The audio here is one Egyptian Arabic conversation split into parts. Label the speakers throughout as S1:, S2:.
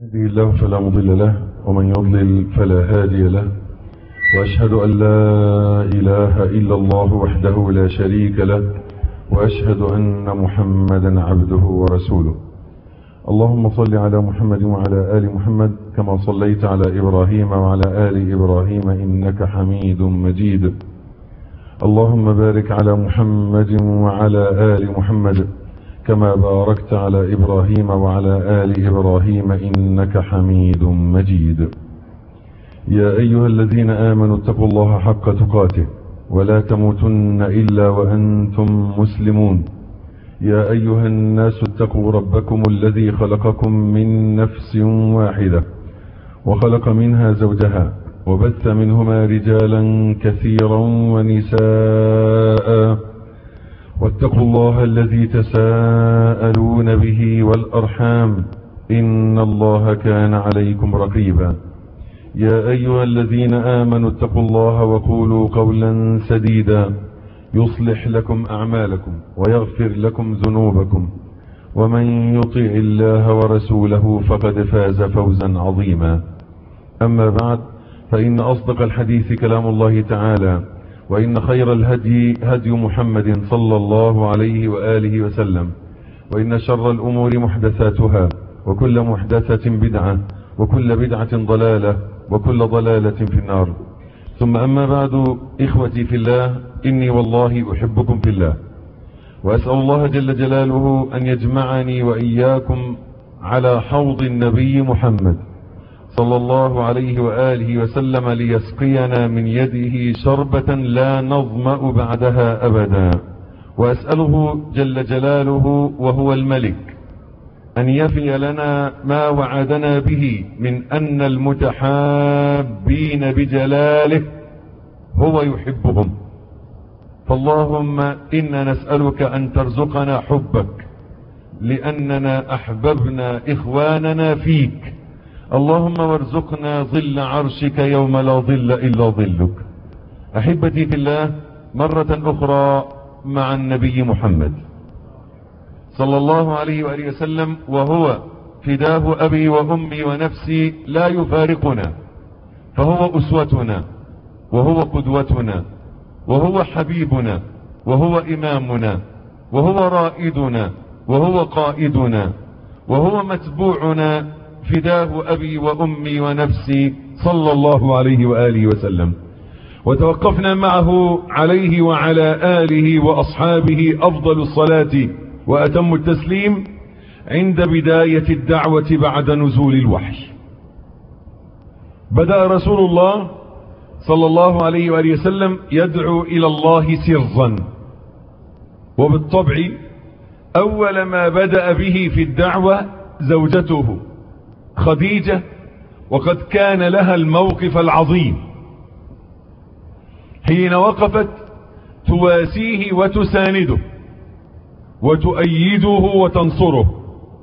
S1: يهدي الله فلا مضل له ومن يضلل فلا هادي له وأشهد أن لا إله إلا الله وحده لا شريك له وأشهد أن محمدا عبده ورسوله اللهم صل على محمد وعلى آل محمد كما صليت على إبراهيم وعلى آل إبراهيم إنك حميد مجيد اللهم بارك على محمد وعلى آل محمد كما باركت على إبراهيم وعلى آل إبراهيم إنك حميد مجيد يا أيها الذين آمنوا اتقوا الله حق تقاته ولا تموتن إلا وأنتم مسلمون يا أيها الناس اتقوا ربكم الذي خلقكم من نفس واحدة وخلق منها زوجها وبث منهما رجالا كثيرا ونساء واتقوا الله الذي تساءلون به والأرحام إن الله كان عليكم رقيبا يا أيها الذين آمنوا اتقوا الله وقولوا قولا سديدا يصلح لكم أعمالكم ويغفر لكم ذنوبكم ومن يطع الله ورسوله فقد فاز فوزا عظيما أما بعد فإن أصدق الحديث كلام الله تعالى وإن خير الهدي هدي محمد صلى الله عليه وآله وسلم وإن شر الأمور محدثاتها وكل محدثة بدعة وكل بدعة ضلالة وكل ضلالة في النار ثم أما بعد إخوتي في الله إني والله أحبكم في الله وأسأل الله جل جلاله أن يجمعني وإياكم على حوض النبي محمد صلى الله عليه وآله وسلم ليسقينا من يده شربة لا نظمأ بعدها أبدا وأسأله جل جلاله وهو الملك أن يفي لنا ما وعدنا به من أن المتحابين بجلاله هو يحبهم فاللهم إنا نسألك أن ترزقنا حبك لأننا أحببنا إخواننا فيك اللهم وارزقنا ظل عرشك يوم لا ظل إلا ظلك أحبتي في الله مرة أخرى مع النبي محمد صلى الله عليه وآله وسلم وهو فداه أبي وأمي ونفسي لا يفارقنا فهو أسوتنا وهو قدوتنا وهو حبيبنا وهو إمامنا وهو رائدنا وهو قائدنا وهو متبوعنا فداه أبي وأمي ونفسي صلى الله عليه وآله وسلم وتوقفنا معه عليه وعلى آله وأصحابه أفضل الصلاة وأتم التسليم عند بداية الدعوة بعد نزول الوحي بدأ رسول الله صلى الله عليه وآله وسلم يدعو إلى الله سرا وبالطبع أول ما بدأ به في الدعوة زوجته خديجة وقد كان لها الموقف العظيم حين وقفت تواسيه وتسانده وتؤيده وتنصره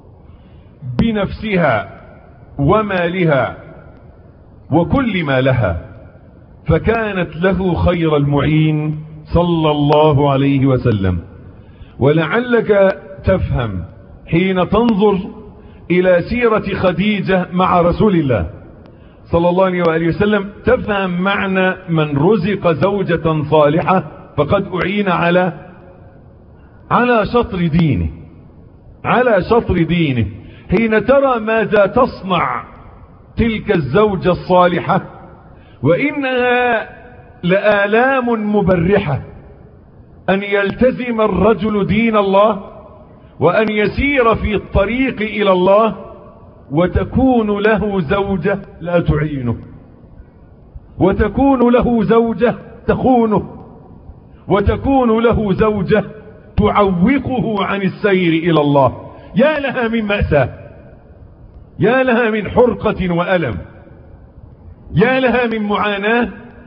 S1: بنفسها ومالها وكل ما لها فكانت له خير المعين صلى الله عليه وسلم ولعلك تفهم حين تنظر إلى سيرة خديجة مع رسول الله صلى الله عليه وآله وسلم تفهم معنى من رزق زوجة صالحة فقد أعين على على شطر دينه على شطر دينه حين ترى ماذا تصنع تلك الزوجة الصالحة وإنها لآلام مبرحة أن يلتزم الرجل دين الله وأن يسير في الطريق إلى الله وتكون له زوجة لا تعينه وتكون له زوجة تخونه وتكون له زوجة تعوقه عن السير إلى الله يا لها من مأساة يا لها من حرقة وألم يا لها من معاناة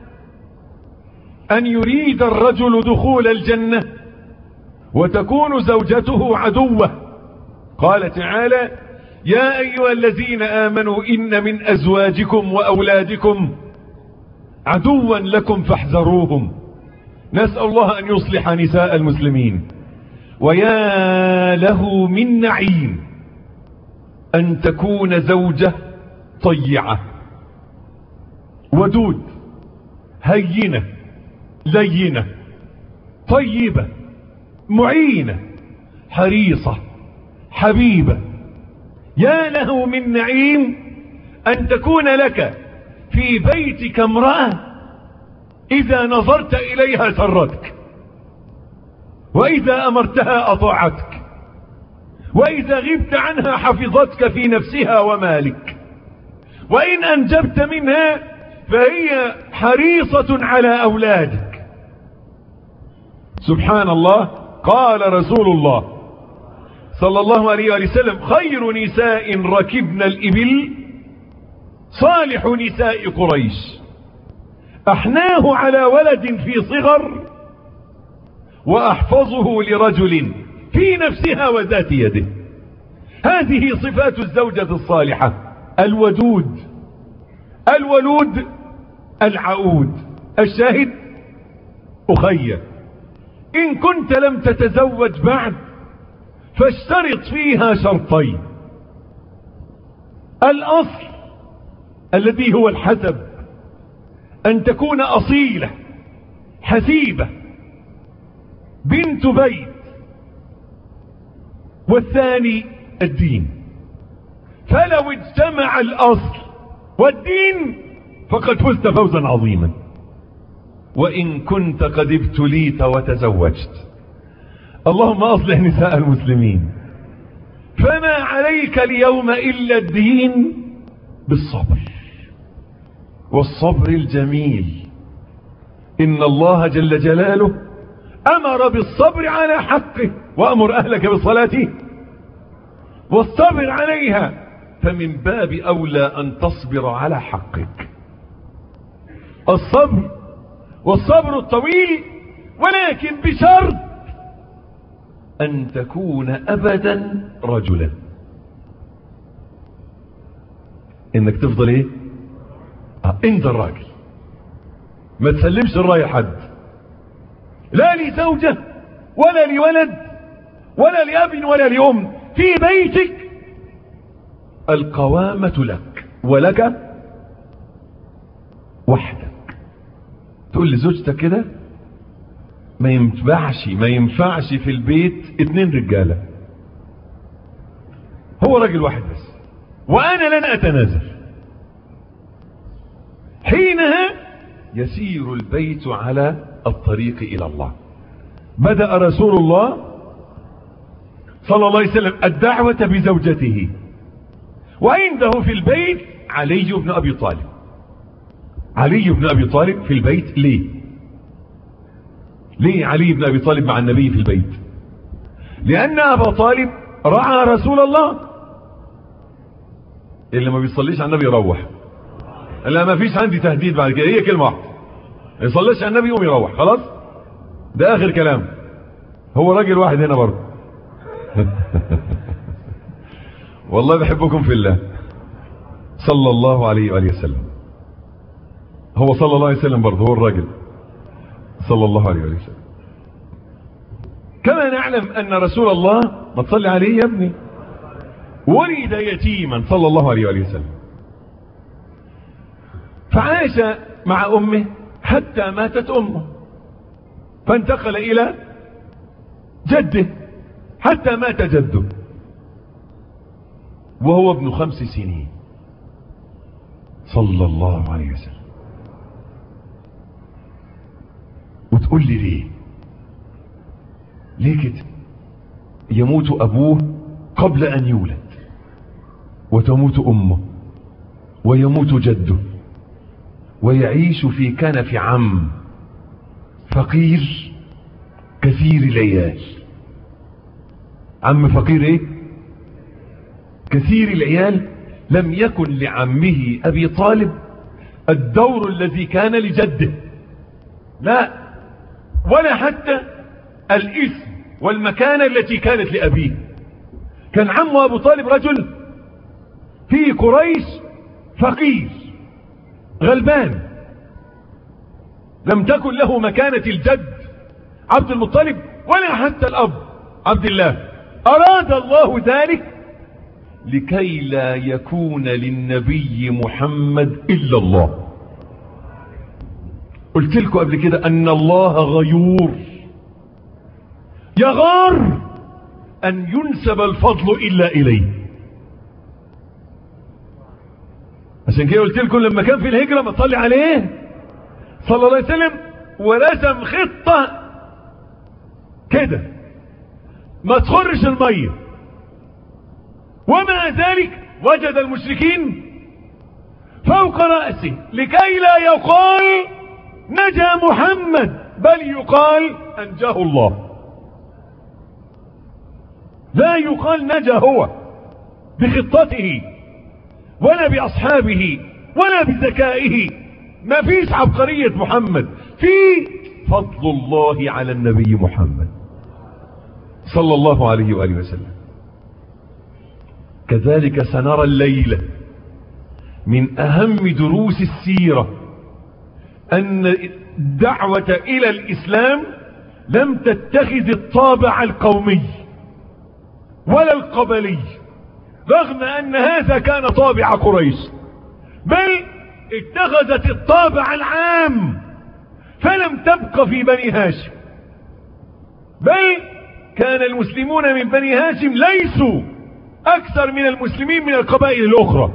S1: أن يريد الرجل دخول الجنة وتكون زوجته عدوة قال تعالى يا أيها الذين آمنوا إن من أزواجكم وأولادكم عدوا لكم فاحذروهم نسأل الله أن يصلح نساء المسلمين ويا له من نعيم
S2: أن تكون زوجة طيعة ودود هينة لينة طيبة معينة حريصة حبيبة يا له من نعيم أن تكون لك في بيتك امرأة إذا نظرت إليها سرتك وإذا أمرتها أطاعتك وإذا غبت عنها حفظتك في نفسها ومالك وإن أنجبت منها فهي حريصة على أولادك سبحان الله قال رسول الله صلى الله عليه وسلم خير نساء ركبن الإبل صالح نساء قريش أحناه على ولد في صغر وأحفظه لرجل في نفسها وذات يده هذه صفات الزوجة الصالحة الودود الولود العود الشاهد أخي إن كنت لم تتزوج بعد فاشترط فيها شرطين الأصل الذي هو الحسب أن تكون أصيلة حسيبة بنت بيت والثاني الدين فلو اجتمع الأصل والدين فقد فزت فوزا عظيما وإن كنت قد ابتليت وتزوجت اللهم أصلح نساء المسلمين فما عليك اليوم إلا الدين بالصبر والصبر الجميل إن الله جل جلاله أمر بالصبر على حقه وأمر أهلك بالصلاة والصبر عليها فمن باب أولى أن تصبر على حقك الصبر والصبر الطويل ولكن بشرط أن تكون أبدا رجلا إنك تفضل إيه آه أنت الراجل ما تسلمش الراي حد لا لزوجة ولا لولد ولا لأب ولا لأم في بيتك القوامة لك ولك وحدك تقول لزوجتك كده ما ينفعش ما ينفعش في البيت اتنين رجالة هو راجل واحد بس وانا لن اتنازل حينها يسير البيت على الطريق الى الله بدأ رسول الله صلى الله عليه وسلم الدعوة بزوجته وعنده في البيت علي بن ابي طالب علي بن ابي طالب في البيت ليه ليه علي بن ابي طالب مع النبي في البيت لان ابا طالب رعى رسول الله اللي ما بيصليش على النبي يروح لا ما فيش عندي تهديد بعد كده هي كلمه واحده ما يصليش على النبي يقوم يروح خلاص ده اخر كلام هو راجل واحد هنا برضه والله بحبكم في الله صلى الله عليه وآله وسلم هو صلى الله عليه وسلم برضه هو الراجل صلى الله عليه وآله وسلم كما نعلم أن رسول الله ما تصلي عليه يا ابني ولد يتيما صلى الله عليه وآله وسلم فعاش مع أمه حتى ماتت أمه فانتقل إلى جده حتى مات جده وهو ابن خمس سنين صلى الله عليه وسلم وتقول لي ليه ليه كده يموت أبوه قبل أن يولد وتموت أمه ويموت جده ويعيش في كنف عم فقير كثير العيال عم فقير ايه كثير العيال لم يكن لعمه ابي طالب الدور الذي كان لجده لا ولا حتى الاسم والمكانة التي كانت لأبيه كان عمه أبو طالب رجل في قريش فقير غلبان لم تكن له مكانة الجد عبد المطلب ولا حتى الأب عبد الله أراد الله ذلك لكي لا يكون للنبي محمد إلا الله قلت لكم قبل كده أن الله غيور يغار أن ينسب الفضل إلا إليه عشان كده قلت لكم لما كان في الهجرة ما تصلي عليه صلى الله عليه وسلم ورسم خطة كده ما تخرش المية ومع ذلك وجد المشركين فوق رأسه لكي لا يقال نجا محمد بل يقال أنجاه الله لا يقال نجا هو بخطته ولا بأصحابه ولا بذكائه ما فيش عبقرية محمد في فضل الله على النبي محمد صلى الله عليه وآله وسلم كذلك سنرى الليلة من أهم دروس السيرة أن الدعوة إلى الإسلام لم تتخذ الطابع القومي ولا القبلي رغم أن هذا كان طابع قريش بل اتخذت الطابع العام فلم تبق في بني هاشم بل كان المسلمون من بني هاشم ليسوا أكثر من المسلمين من القبائل الأخرى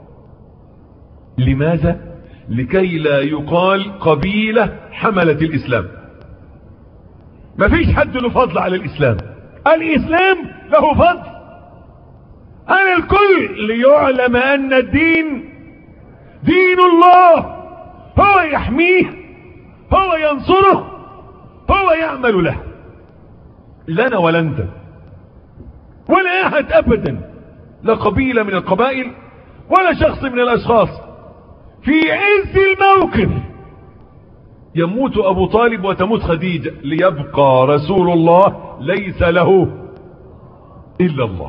S2: لماذا؟ لكي لا يقال قبيلة حملت الإسلام ما فيش حد له فضل على الإسلام الإسلام له فضل على الكل ليعلم أن الدين دين الله هو يحميه هو ينصره هو يعمل له لنا ولا انت ولا احد ابدا لا قبيلة من القبائل ولا شخص من الاشخاص في عز الموقف يموت ابو طالب وتموت خديجة ليبقى رسول الله ليس له الا الله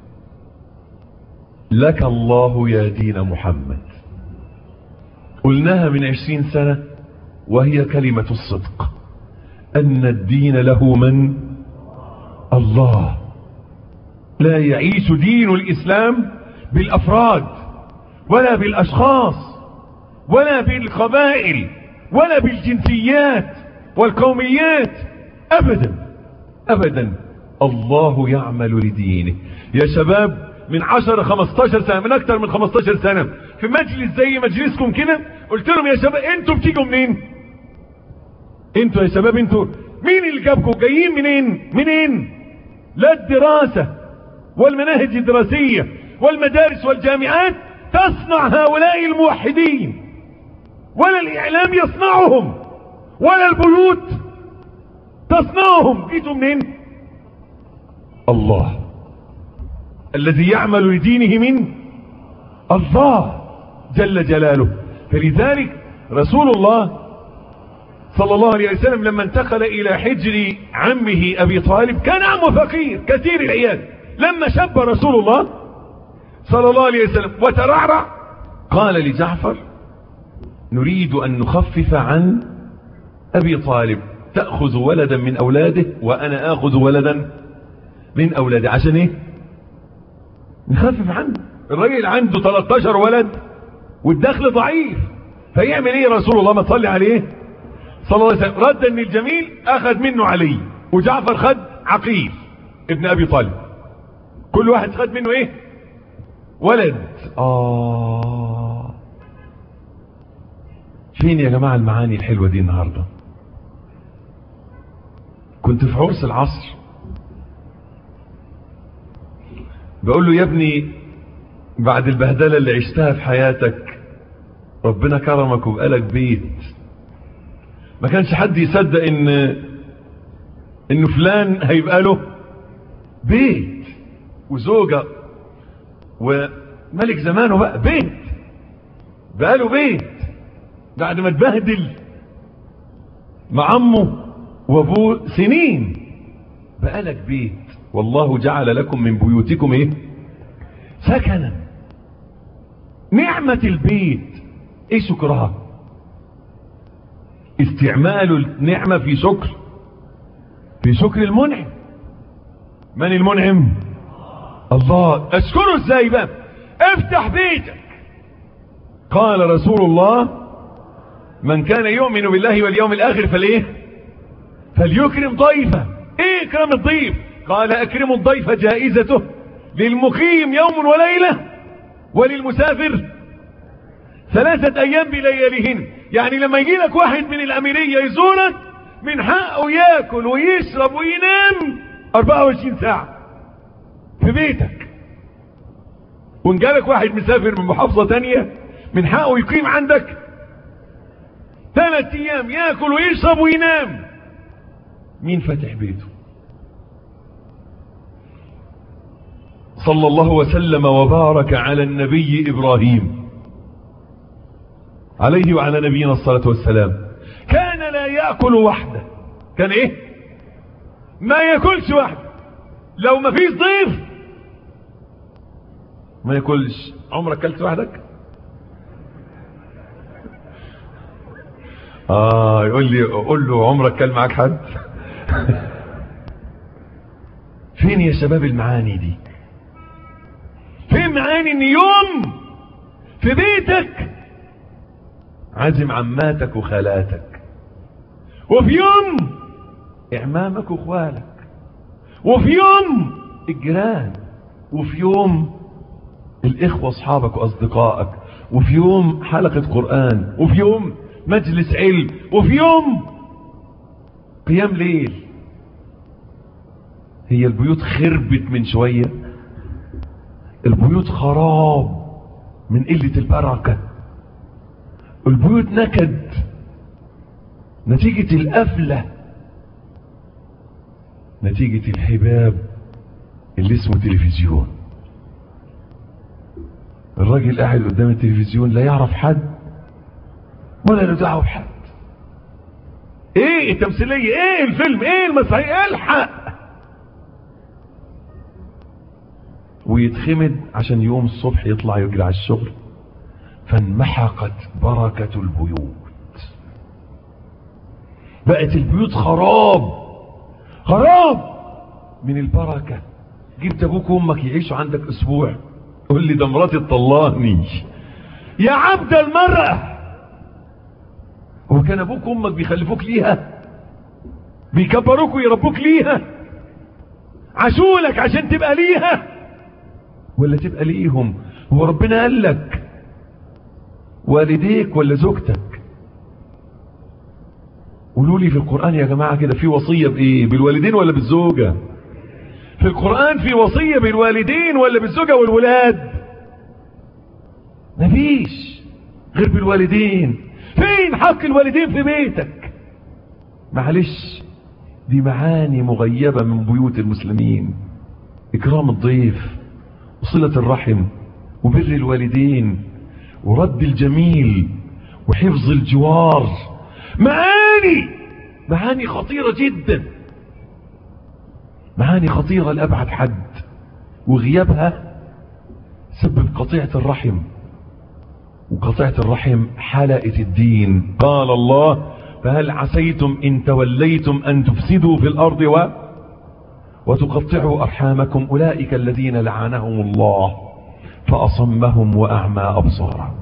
S2: لك الله يا دين محمد قلناها من عشرين سنة وهي كلمة الصدق أن الدين له من الله لا يعيش دين الإسلام بالأفراد ولا بالأشخاص ولا بالقبائل ولا بالجنسيات والقوميات أبدا أبدا الله يعمل لدينه يا شباب من 10 15 سنة من اكتر من 15 سنة في مجلس زي مجلسكم كده قلت لهم يا شباب انتوا بتيجوا منين انتوا يا شباب انتوا مين اللي جابكم جايين منين منين لا الدراسة والمناهج الدراسية والمدارس والجامعات تصنع هؤلاء الموحدين ولا الاعلام يصنعهم ولا البيوت تصنعهم جيتوا منين الله الذي يعمل لدينه من الله جل جلاله فلذلك رسول الله صلى الله عليه وسلم لما انتقل الى حجر عمه ابي طالب كان عمه فقير كثير العيال لما شب رسول الله صلى الله عليه وسلم وترعرع قال لجعفر نريد ان نخفف عن ابي طالب تأخذ ولدا من اولاده وانا اخذ ولدا من اولاده عشان ايه نخفف عنه الراجل عنده 13 ولد والدخل ضعيف فيعمل ايه رسول الله ما تصلي عليه صلى الله عليه وسلم رد ان الجميل اخذ منه علي وجعفر خد عقيل ابن ابي طالب كل واحد خد منه ايه ولد اه فين يا جماعة المعاني الحلوة دي النهاردة كنت في عرس العصر بقول له يا ابني بعد البهدلة اللي عشتها في حياتك ربنا كرمك وبقالك بيت ما كانش حد يصدق ان انه فلان هيبقى له بيت وزوجة وملك زمانه بقى بيت بقى له بيت بعد ما اتبهدل مع عمه وابوه سنين بقى لك بيت والله جعل لكم من بيوتكم ايه سكنا نعمة البيت ايه شكرها استعمال النعمة في شكر في شكر المنعم من المنعم الله اشكره ازاي بقى افتح بيتك قال رسول الله من كان يؤمن بالله واليوم الاخر فليه فليكرم ضيفه ايه اكرام الضيف قال اكرموا الضيف جائزته للمقيم يوم وليلة وللمسافر ثلاثة ايام بلياليهن يعني لما يجي لك واحد من الاميرية يزورك من حقه ياكل ويشرب وينام 24 ساعة في بيتك وان جالك واحد مسافر من محافظة تانية من حقه يقيم عندك ثلاث ايام ياكل ويشرب وينام مين فاتح بيته صلى الله وسلم وبارك على النبي ابراهيم عليه وعلى نبينا الصلاة والسلام كان لا يأكل وحده كان ايه ما ياكلش وحده لو ما فيش ضيف ما ياكلش عمرك اكلت وحدك اه يقول لي قول له عمرك كل معاك حد فين يا شباب المعاني دي فين معاني ان يوم في بيتك عازم عماتك وخالاتك وفي يوم اعمامك واخوالك وفي يوم الجيران وفي يوم الاخوة اصحابك واصدقائك وفي يوم حلقة قرآن وفي يوم مجلس علم وفي يوم قيام ليل هي البيوت خربت من شوية البيوت خراب من قلة البركة البيوت نكد نتيجة القفلة نتيجة الحباب اللي اسمه تلفزيون الراجل قاعد قدام التلفزيون لا يعرف حد ولا له دعوه بحد ايه التمثيليه ايه الفيلم ايه المسرحيه الحق ويتخمد عشان يوم الصبح يطلع يجري على الشغل فانمحقت بركة البيوت بقت البيوت خراب خراب من البركة جبت ابوك وامك يعيشوا عندك اسبوع قول لي ده مراتي تطلقني يا عبد المرأة هو كان ابوك وامك بيخلفوك ليها بيكبروك ويربوك ليها عاشولك عشان تبقى ليها ولا تبقى ليهم هو ربنا قال لك والديك ولا زوجتك قولوا لي في القرآن يا جماعة كده في وصية بإيه بالوالدين ولا بالزوجة في القرآن في وصية بالوالدين ولا بالزوجة والولاد مفيش غير بالوالدين فين حق الوالدين في بيتك معلش دي معاني مغيبة من بيوت المسلمين إكرام الضيف وصلة الرحم وبر الوالدين ورد الجميل وحفظ الجوار معاني معاني خطيرة جدا معاني خطيرة لأبعد حد وغيابها سبب قطيعة الرحم وقطيعة الرحم حلقة الدين قال الله فهل عسيتم إن توليتم أن تفسدوا في الأرض و وتقطعوا أرحامكم أولئك الذين لعنهم الله فأصمهم وأعمى أبصارهم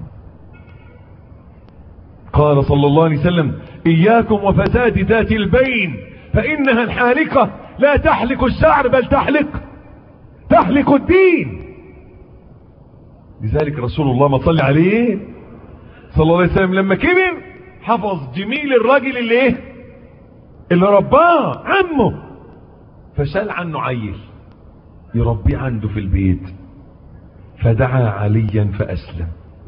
S2: قال صلى الله عليه وسلم إياكم وفساد ذات البين فإنها الحالقة لا تحلق الشعر بل تحلق تحلق الدين لذلك رسول الله ما صلى عليه صلى الله عليه وسلم لما كبر حفظ جميل الراجل اللي ايه اللي رباه عمه فشال عنه عيل يربيه عنده في البيت فدعا عليا فأسلم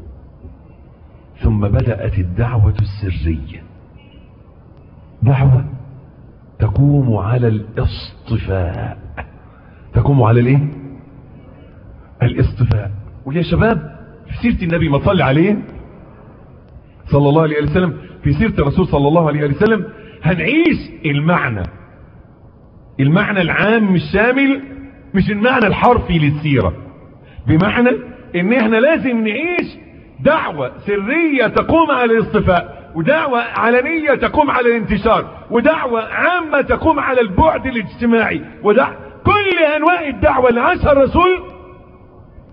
S2: ثم بدأت الدعوة السرية دعوة تقوم على الاصطفاء تقوم على الايه الاصطفاء ويا شباب في سيرة النبي ما صلي عليه صلى الله عليه وسلم في سيرة الرسول صلى الله عليه وسلم هنعيش المعنى المعنى العام الشامل مش المعنى الحرفي للسيرة بمعنى ان احنا لازم نعيش دعوة سرية تقوم على الاصطفاء ودعوة علنية تقوم على الانتشار ودعوة عامة تقوم على البعد الاجتماعي ودعوة كل انواع الدعوة اللي عاشها الرسول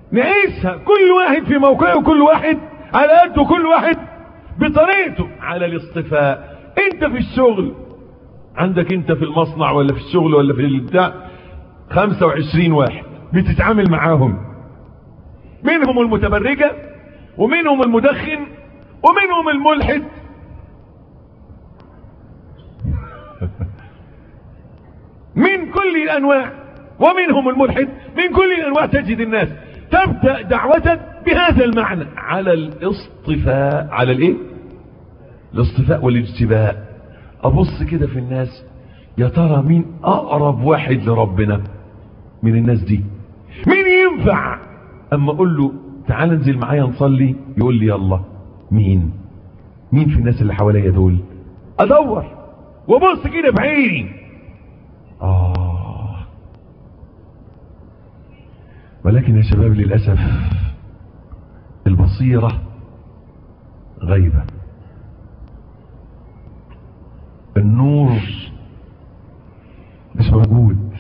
S2: نعيشها كل واحد في موقعه كل واحد على قده كل واحد بطريقته على الاصطفاء انت في الشغل عندك انت في المصنع ولا في الشغل ولا في البتاع 25 واحد بتتعامل معاهم منهم المتبرجة ومنهم المدخن ومنهم الملحد من كل الانواع ومنهم الملحد من كل الانواع تجد الناس تبدأ دعوتك بهذا المعنى على الاصطفاء على الايه الاصطفاء والاجتباء ابص كده في الناس يا ترى مين اقرب واحد لربنا من الناس دي مين ينفع اما اقول له تعال انزل معايا نصلي يقول لي يلا مين مين في الناس اللي حواليا دول ادور وابص كده بعيني اه ولكن يا شباب للاسف البصيره غيبه النور مش موجود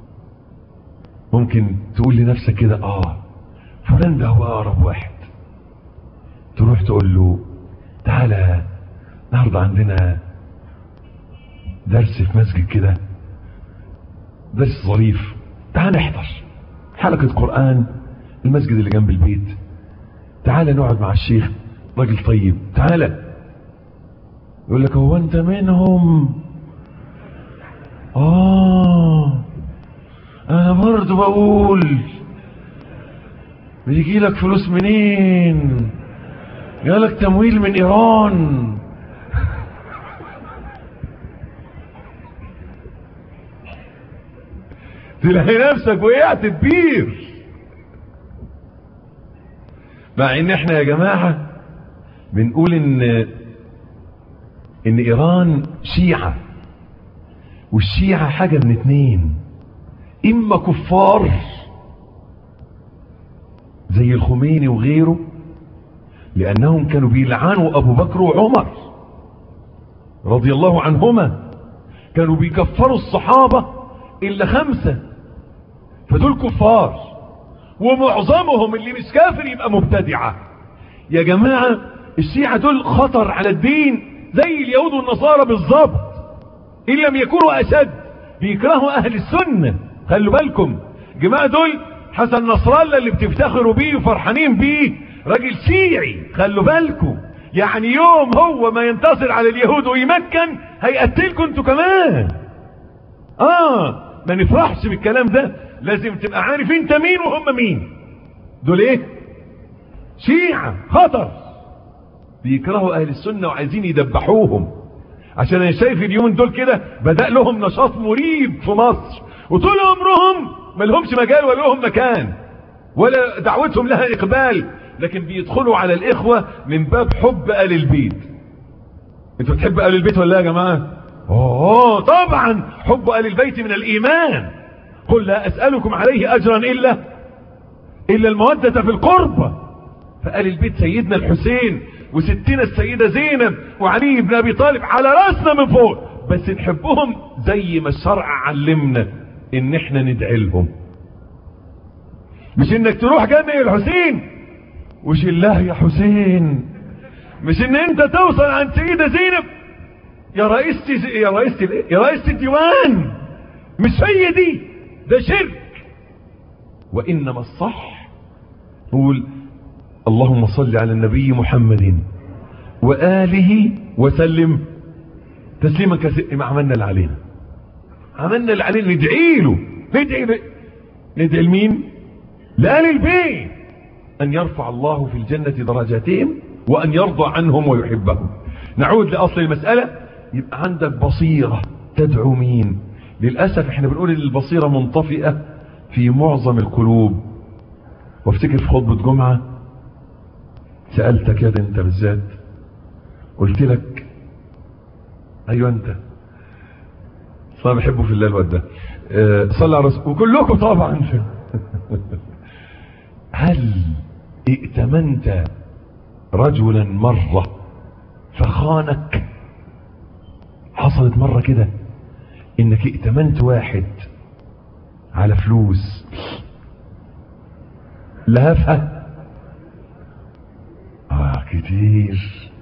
S2: ممكن تقول لنفسك كده اه فلان ده هو اقرب واحد تروح تقول له تعالى النهارده عندنا درس في مسجد كده درس ظريف تعال نحضر حلقة قرآن المسجد اللي جنب البيت تعال نقعد مع الشيخ راجل طيب تعال يقول لك هو انت منهم اه انا برضو بقول بيجي لك فلوس منين جالك تمويل من ايران تلاقي نفسك وقعت كبير مع ان احنا يا جماعة بنقول ان ان ايران شيعة والشيعة حاجة من اتنين اما كفار زي الخميني وغيره لانهم كانوا بيلعنوا ابو بكر وعمر رضي الله عنهما كانوا بيكفروا الصحابة الا خمسة فدول كفار ومعظمهم اللي مش كافر يبقى مبتدعة يا جماعة الشيعة دول خطر على الدين زي اليهود والنصارى بالظبط ان لم يكونوا اشد بيكرهوا اهل السنة خلوا بالكم جماعة دول حسن نصر الله اللي بتفتخروا بيه وفرحانين بيه راجل شيعي خلوا بالكم يعني يوم هو ما ينتصر على اليهود ويمكن هيقتلكم انتوا كمان اه ما نفرحش بالكلام ده لازم تبقى عارف انت مين وهم مين دول ايه شيعة خطر بيكرهوا اهل السنة وعايزين يدبحوهم عشان انا شايف اليومين دول كده بدأ لهم نشاط مريب في مصر وطول عمرهم ما لهمش مجال ولا لهم مكان ولا دعوتهم لها اقبال لكن بيدخلوا على الاخوة من باب حب ال البيت انتوا بتحبوا ال البيت ولا يا جماعة اوه طبعا حب ال البيت من الايمان قل لا اسألكم عليه اجرا الا الا المودة في القربة فقال البيت سيدنا الحسين وستنا السيدة زينب وعلي بن ابي طالب على راسنا من فوق بس نحبهم زي ما الشرع علمنا ان احنا ندعي لهم مش انك تروح جنة الحسين وش الله يا حسين مش ان انت توصل عند سيدة زينب يا رئيستي يا رئيستي يا رئيستي الديوان مش هي دي ده شرك وانما الصح نقول اللهم صل على النبي محمد وآله وسلم تسليما كثيرا ما عملنا اللي علينا عملنا اللي علينا ندعي له ندعي له ندعي لمين لآل البيت أن يرفع الله في الجنة درجاتهم وأن يرضى عنهم ويحبهم نعود لأصل المسألة يبقى عندك بصيرة تدعو مين للأسف احنا بنقول ان البصيرة منطفئة في معظم القلوب وافتكر في خطبة جمعة سألتك كده انت بالذات قلت لك ايوه انت صلى بحبه في الله الواد ده اه صلى على رسول وكلكم طبعا هل ائتمنت رجلا مرة فخانك حصلت مرة كده انك ائتمنت واحد على فلوس لهفها اه كتير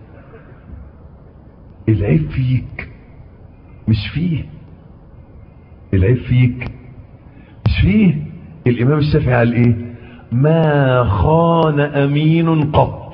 S2: العيب فيك مش فيه العيب فيك مش فيه الامام الشافعي قال ايه ما خان امين قط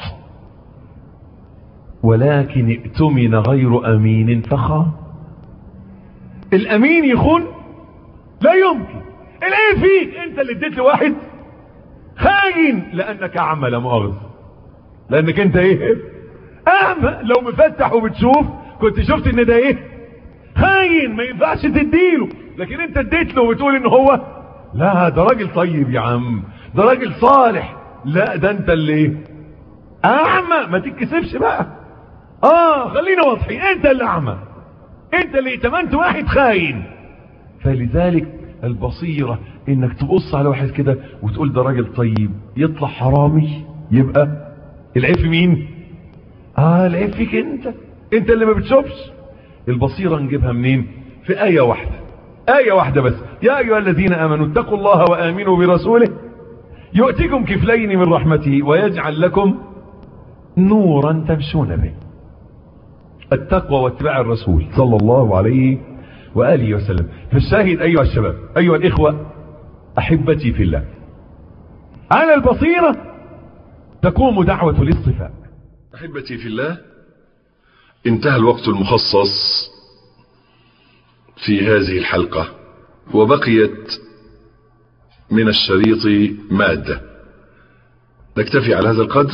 S2: ولكن ائتمن غير امين فخان الامين يخون لا يمكن العيب فيك انت اللي اديت لواحد خاين لانك اعمى لا مؤاخذه لانك انت ايه اعمى لو مفتح وبتشوف كنت شفت ان ده ايه خاين ما ينفعش تديله لكن انت اديت له وتقول ان هو لا ده راجل طيب يا عم ده راجل صالح لا ده انت اللي ايه اعمى ما تتكسفش بقى اه خلينا واضحين انت اللي اعمى انت اللي ائتمنت واحد خاين فلذلك البصيرة انك تبص على واحد كده وتقول ده راجل طيب يطلع حرامي يبقى العيب في مين اه العيب فيك انت انت اللي ما بتشوفش البصيرة نجيبها منين في آية واحدة آية واحدة بس يا أيها الذين آمنوا اتقوا الله وآمنوا برسوله يؤتكم كفلين من رحمته ويجعل لكم نورا تمشون به التقوى واتباع الرسول صلى الله عليه وآله وسلم فالشاهد أيها الشباب أيها الإخوة أحبتي في الله على البصيرة تقوم دعوة الاصطفاء
S1: أحبتي في الله انتهى الوقت المخصص في هذه الحلقة وبقيت من الشريط مادة نكتفي على هذا القدر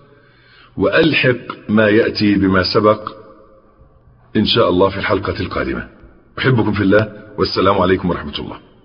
S1: وألحق ما يأتي بما سبق إن شاء الله في الحلقة القادمة أحبكم في الله والسلام عليكم ورحمة الله